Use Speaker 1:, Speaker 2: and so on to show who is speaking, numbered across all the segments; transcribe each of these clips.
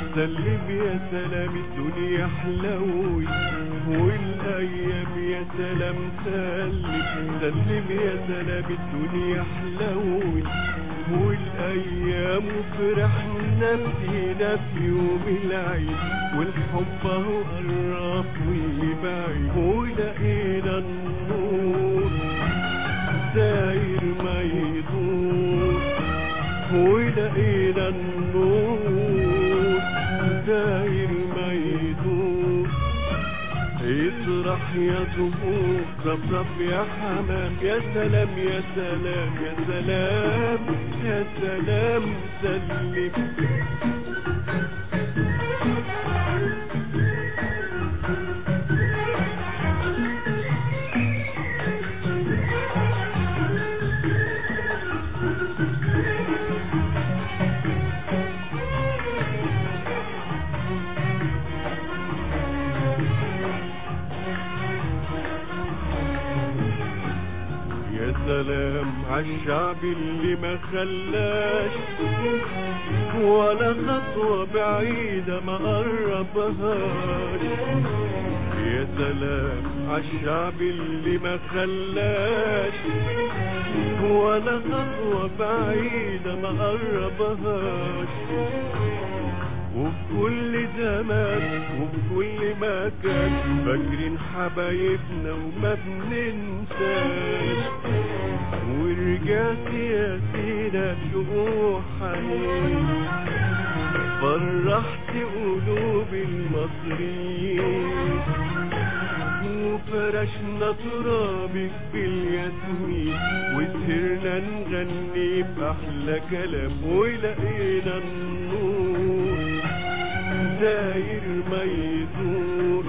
Speaker 1: سلم يا سلام الدنيا حلوي والايام يا سلام سلم سلم يا سلام الدنيا حلوي والايام فرحنا فينا في يوم العيد والحب اهو قرب ويبعد ولقينا النور داير ما يدور ولقينا النور داير ما يدور اطرح يا زهور رفرف يا حمام يا سلام يا سلام يا سلام يا سلام سلم يا سلام عالشعب اللي ما خلاش ولا خطوة بعيدة ما قربهاش يا سلام عالشعب اللي ما خلاش ولا خطوة بعيدة ما قربهاش وفي كل زمان وفي كل مكان فاكرين حبايبنا وما بننساش ورجعت يا سينا شقوق حنين فرحت قلوب المصريين وفرشنا ترابك بالياسمين وسهرنا نغني بأحلى كلام ولقينا النور داير ما يدور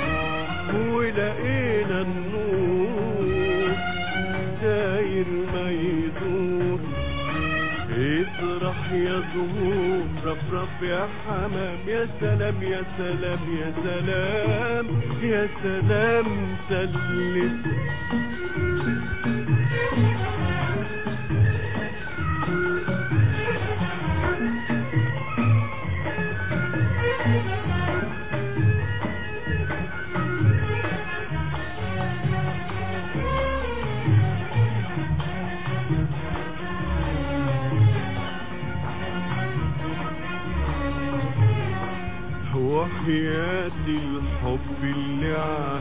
Speaker 1: ولقينا النور داير ما يدور اطرح يا زهور رفرف يا حمام يا سلام يا سلام يا سلام يا سلام سلم وحياة الحب اللي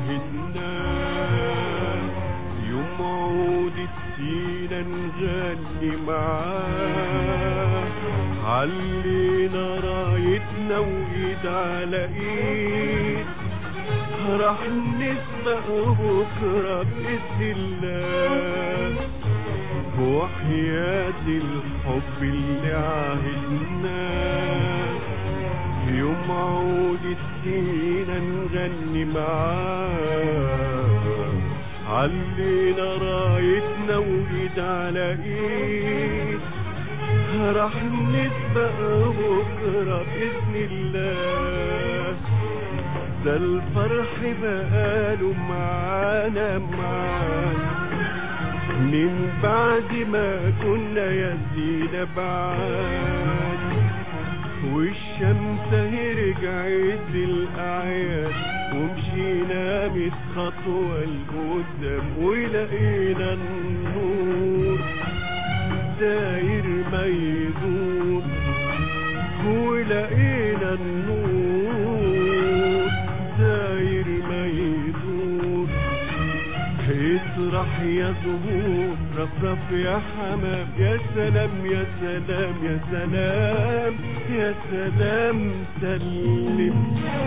Speaker 1: عهدناه يوم عود السينا نغني معاه علينا رايتنا وايد على ايد راح نسبق بكرة بإذن الله وحياة الحب اللي عهدناه يوم عود السينا نغني معاه علينا رايتنا وايد على ايد راح نسبق بكرة بإذن الله ده الفرح بقاله معانا معانا من بعد ما كنا يا سينا بعاد والشمس هي رجعت للأعياد ومشينا ميت خطوة لقدام ولقينا النور داير ما يدور ولقينا النور داير ما يدور اطرح يا زهور رفرف يا حمام يا سلام يا سلام يا سلام يا سلام سلم